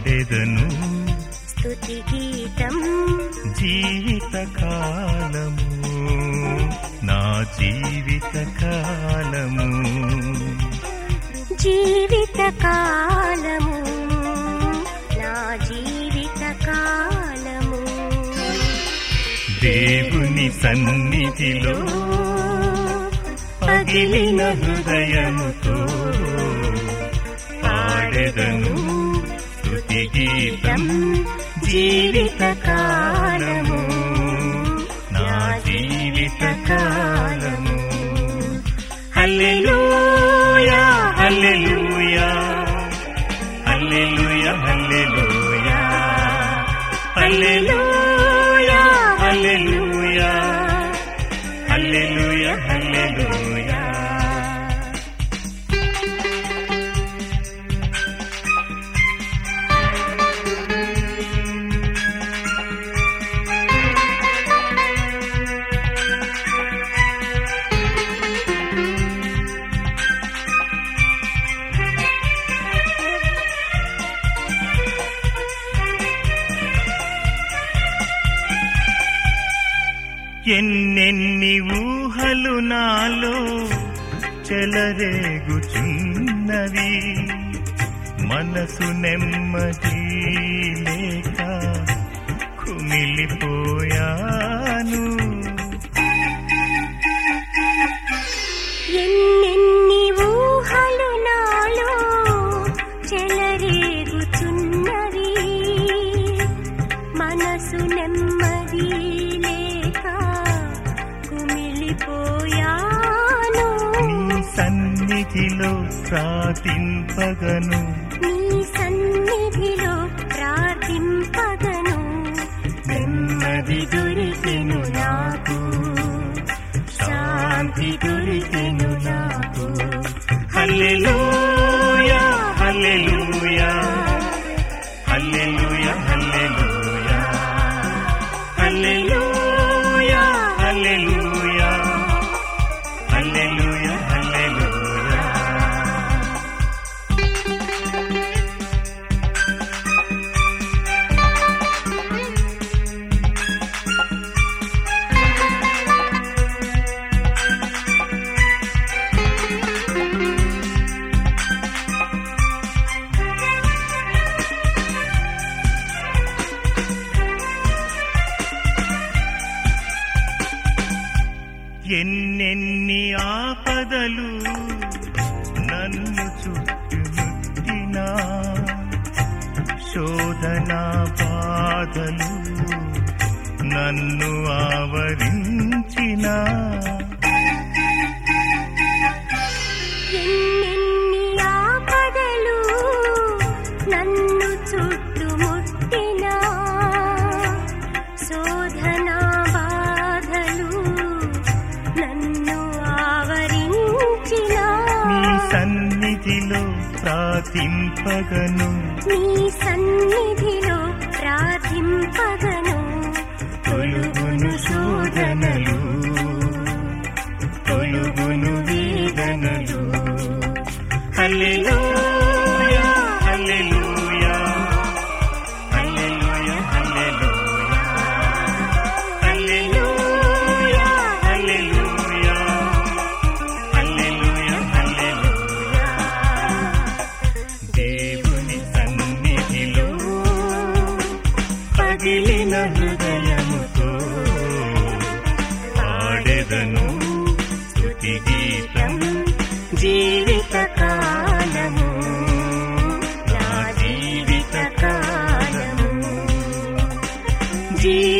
పాడెదను స్తుతి గీతం జీవిత కాలము నా జీవిత కాలము జీవిత కాలము నా జీవిత కాలము దేవుని సన్నిధిలో పగిలిన హృదయముతో పాడెదను స్తుతి గీతం జీవిత కాలము నా జీవిత కాలము హల్లెలూయా హల్లెలూయా హల్లెలూయా హల్లెలూయా హల్లెలూయా హల్లెలూయా హల్లెలూయా హల్లెలూయా ఎన్నెన్ని ఊహలు నాలో చెలరేగుచున్నవి మనసు నెమ్మది లేక కుమిలిపోయాను ఎన్నెన్ని ఊహలు నాలో చెలరేగుచున్నవి మనసు నెమ్మది లేక కుమిలిపోయాను నీ సన్నిధిలో ప్రార్థింపగను నీ సన్నిధిలో ప్రార్థింపగను నెమ్మది దొరికెను నాకు శాంతి దొరికెను నాకు హల్లెలూయా హల్లెలూయా హల్లెలూయా హల్లెలూయా హల్లెలూయా హల్లెలూయా హల్లెలూయా హల్లెలూయా ఎన్నెన్ని ఆపదలు నన్ను చుట్టుముట్టినా శోధన బాధలు నన్ను ఆవరించినా ఎన్నెన్ని ఆపదలు నన్ను చుట్టుముట్టినా శోధన బాధలు నన్ను ఆవరించినా నీ సన్నిధిలో ప్రార్థింపగను నీ సన్నిధిలో ప్రార్థింపగను తొలుగును శోధనలు తొలుగును వేదనలు హల్లెలూయా హల్లెలూయా హల్లెలూయా హల్లెలూయా హల్లెలూయా హల్లెలూయా హల్లెలూయా హల్లెలూయా దేవుని సన్నిధిలో పగిలిన హృదయముతో పాడెదను స్తుతి గీతం జీవిత కాలము నా జీవిత కాలము జీవిత